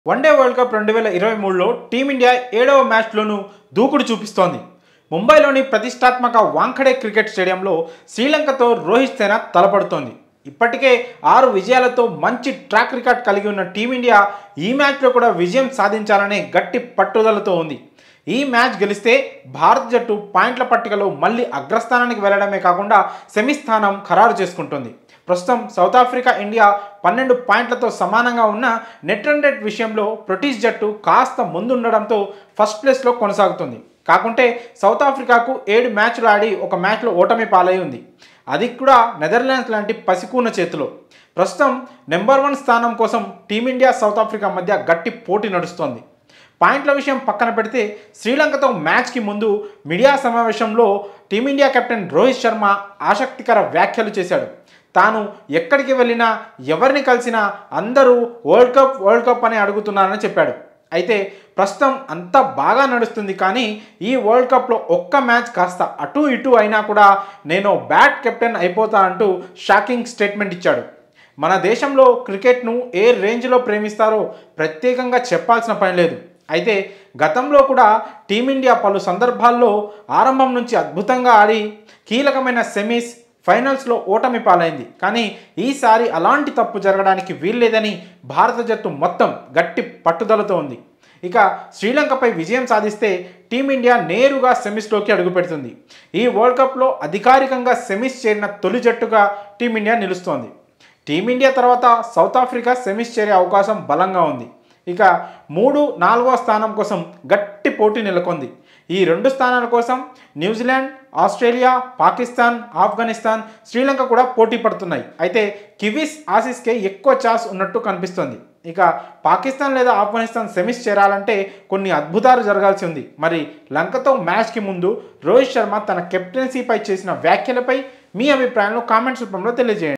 one day world cup రెండు వేల ఇరవై మూడులో టీమిండియా ఏడవ మ్యాచ్లోనూ దూకుడు చూపిస్తోంది ముంబైలోని ప్రతిష్టాత్మక వాంఖడే క్రికెట్ స్టేడియంలో శ్రీలంకతో రోహిత్ సేన తలపడుతోంది ఇప్పటికే ఆరు విజయాలతో మంచి ట్రాక్ రికార్డ్ కలిగి ఉన్న టీమిండియా ఈ మ్యాచ్లో కూడా విజయం సాధించాలనే గట్టి పట్టుదలతో ఉంది ఈ మ్యాచ్ గెలిస్తే భారత్ జట్టు పాయింట్ల పట్టికలో మళ్ళీ అగ్రస్థానానికి వెళ్ళడమే కాకుండా సెమీస్థానం ఖరారు చేసుకుంటుంది ప్రస్తుతం సౌత్ ఆఫ్రికా ఇండియా పన్నెండు పాయింట్లతో సమానంగా ఉన్న నెట్ రన్ రేట్ విషయంలో బ్రిటిష్ జట్టు కాస్త ముందుండడంతో ఫస్ట్ ప్లేస్లో కొనసాగుతుంది కాకుంటే సౌత్ ఆఫ్రికాకు ఏడు మ్యాచ్లు ఆడి ఒక మ్యాచ్లో ఓటమి పాలై ఉంది అది కూడా నెదర్లాండ్స్ లాంటి పసికూన చేతిలో ప్రస్తుతం నెంబర్ వన్ స్థానం కోసం టీమిండియా సౌత్ ఆఫ్రికా మధ్య గట్టి పోటీ నడుస్తోంది పాయింట్ల విషయం పక్కన పెడితే శ్రీలంకతో మ్యాచ్కి ముందు మీడియా సమావేశంలో టీమిండియా కెప్టెన్ రోహిత్ శర్మ ఆసక్తికర వ్యాఖ్యలు చేశాడు తాను ఎక్కడికి వెళ్ళినా ఎవరిని కలిసినా అందరూ వరల్డ్ కప్ వరల్డ్ కప్ అని అడుగుతున్నారని చెప్పాడు అయితే ప్రస్తుతం అంతా బాగా నడుస్తుంది కానీ ఈ వరల్డ్ కప్లో ఒక్క మ్యాచ్ కాస్త అటు ఇటు అయినా కూడా నేను బ్యాట్ కెప్టెన్ అయిపోతా అంటూ షాకింగ్ స్టేట్మెంట్ ఇచ్చాడు మన దేశంలో క్రికెట్ను ఏ రేంజ్లో ప్రేమిస్తారో ప్రత్యేకంగా చెప్పాల్సిన పని లేదు అయితే గతంలో కూడా టీమిండియా పలు సందర్భాల్లో ఆరంభం నుంచి అద్భుతంగా ఆడి కీలకమైన సెమీస్ ఫైనల్స్లో ఓటమి పాలైంది కానీ ఈసారి అలాంటి తప్పు జరగడానికి వీల్లేదని భారత జట్టు మొత్తం గట్టి పట్టుదలతో ఉంది ఇక శ్రీలంకపై విజయం సాధిస్తే టీమిండియా నేరుగా సెమీస్లోకి అడుగుపెడుతుంది ఈ వరల్డ్ కప్లో అధికారికంగా సెమీస్ చేరిన తొలి జట్టుగా టీమిండియా నిలుస్తోంది టీమిండియా తర్వాత సౌత్ ఆఫ్రికా సెమీస్ చేరే అవకాశం బలంగా ఉంది ఇక మూడు నాలుగో స్థానం కోసం గట్టి పోటీ నెలకొంది ఈ రెండు స్థానాల కోసం న్యూజిలాండ్ ఆస్ట్రేలియా పాకిస్తాన్ ఆఫ్ఘనిస్తాన్ శ్రీలంక కూడా పోటీ పడుతున్నాయి అయితే కివీస్ ఆసిస్కే ఎక్కువ ఛాన్స్ ఉన్నట్టు కనిపిస్తుంది ఇక పాకిస్తాన్ లేదా ఆఫ్ఘనిస్తాన్ సెమీస్ చేరాలంటే కొన్ని అద్భుతాలు జరగాల్సి ఉంది మరి లంకతో మ్యాచ్కి ముందు రోహిత్ శర్మ తన కెప్టెన్సీపై చేసిన వ్యాఖ్యలపై మీ అభిప్రాయంలో కామెంట్స్ రూపంలో తెలియజేయండి